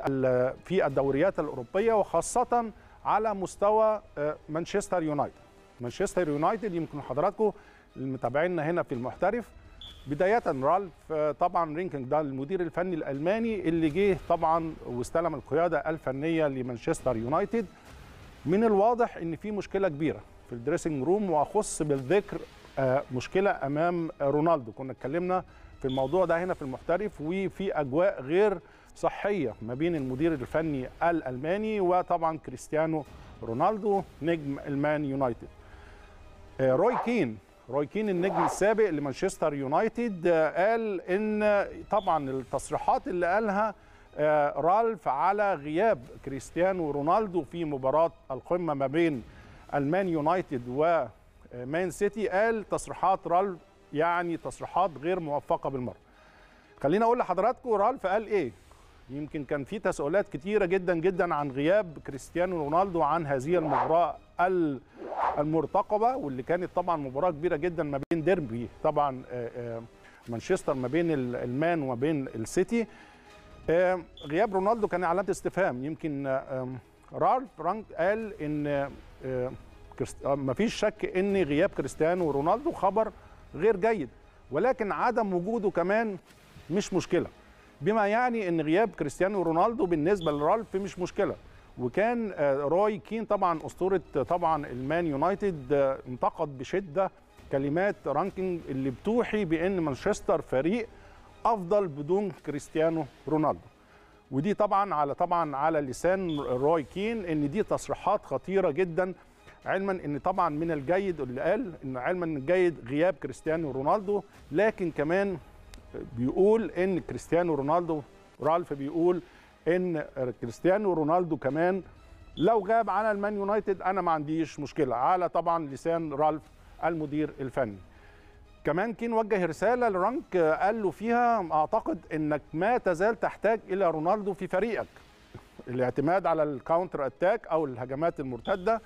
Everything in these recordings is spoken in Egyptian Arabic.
في الدوريات الاوروبيه وخاصه على مستوى مانشستر يونايتد مانشستر يونايتد يمكن حضراتكم المتابعينا هنا في المحترف بدايه رالف طبعا رينكينج ده المدير الفني الالماني اللي جه طبعا واستلم القياده الفنيه لمانشستر يونايتد من الواضح ان في مشكله كبيره في الدريسنج روم واخص بالذكر مشكله امام رونالدو كنا اتكلمنا في الموضوع ده هنا في المحترف وفي اجواء غير صحيه ما بين المدير الفني الالماني وطبعا كريستيانو رونالدو نجم المان يونايتد روي كين روي كين النجم السابق لمانشستر يونايتد قال ان طبعا التصريحات اللي قالها رالف على غياب كريستيانو رونالدو في مباراه القمه ما بين المان يونايتد ومان سيتي قال تصريحات رالف يعني تصريحات غير موفقه بالمره خليني اقول لحضراتكم رالف قال ايه يمكن كان في تساؤلات كتيره جدا جدا عن غياب كريستيانو رونالدو عن هذه المباراه المرتقبه واللي كانت طبعا مباراه كبيره جدا ما بين ديربي طبعا مانشستر ما بين المان وما بين السيتي غياب رونالدو كان علامه استفهام يمكن رالف رانك قال ان ما فيش شك ان غياب كريستيانو رونالدو خبر غير جيد ولكن عدم وجوده كمان مش مشكله بما يعني ان غياب كريستيانو رونالدو بالنسبه لرالف مش مشكله وكان روي كين طبعا اسطوره طبعا المان يونايتد انتقد بشده كلمات رانكينج اللي بتوحي بان مانشستر فريق افضل بدون كريستيانو رونالدو ودي طبعا على طبعا على لسان روي كين ان دي تصريحات خطيره جدا علما ان طبعا من الجيد اللي قال ان علما ان الجيد غياب كريستيانو رونالدو لكن كمان بيقول ان كريستيانو رونالدو رالف بيقول ان كريستيانو رونالدو كمان لو غاب عن المان يونايتد انا ما عنديش مشكله على طبعا لسان رالف المدير الفني كمان كين وجه رساله لرانك قال له فيها اعتقد انك ما تزال تحتاج الى رونالدو في فريقك الاعتماد على الكاونتر اتاك او الهجمات المرتده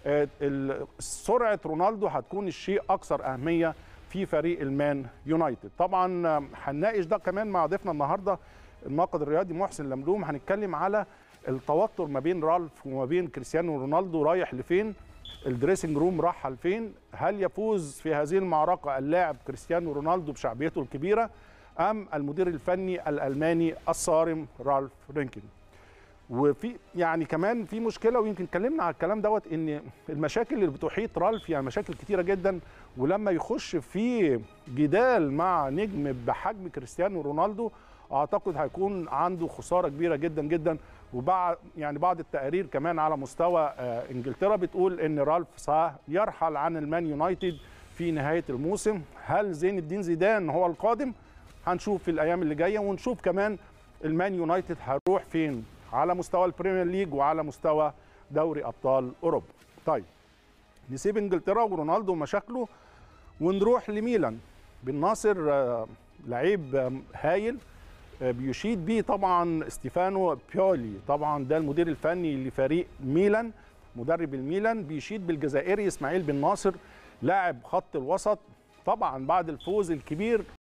سرعه رونالدو هتكون الشيء اكثر اهميه في فريق المان يونايتد طبعا هنناقش ده كمان مع ضيفنا النهارده الناقد الرياضي محسن لملوم هنتكلم على التوتر ما بين رالف وما بين كريستيانو رونالدو رايح لفين الدريسنج روم راح لفين هل يفوز في هذه المعركه اللاعب كريستيانو رونالدو بشعبيته الكبيره ام المدير الفني الالماني الصارم رالف رينكين وفي يعني كمان في مشكله ويمكن اتكلمنا على الكلام دوت ان المشاكل اللي بتحيط رالف يعني مشاكل كتيره جدا ولما يخش في جدال مع نجم بحجم كريستيانو رونالدو اعتقد هيكون عنده خساره كبيره جدا جدا وبعد يعني بعض التقارير كمان على مستوى انجلترا بتقول ان رالف سيرحل عن المان يونايتد في نهايه الموسم هل زين الدين زيدان هو القادم هنشوف في الايام اللي جايه ونشوف كمان المان يونايتد هيروح فين على مستوى البريمير ليج وعلى مستوى دوري ابطال اوروبا طيب نسيب انجلترا ورونالدو ومشاكله ونروح لميلان بن ناصر لعيب هايل بيشيد بيه طبعا ستيفانو بيولي طبعا ده المدير الفني لفريق ميلان مدرب الميلان بيشيد بالجزائري اسماعيل بن ناصر لاعب خط الوسط طبعا بعد الفوز الكبير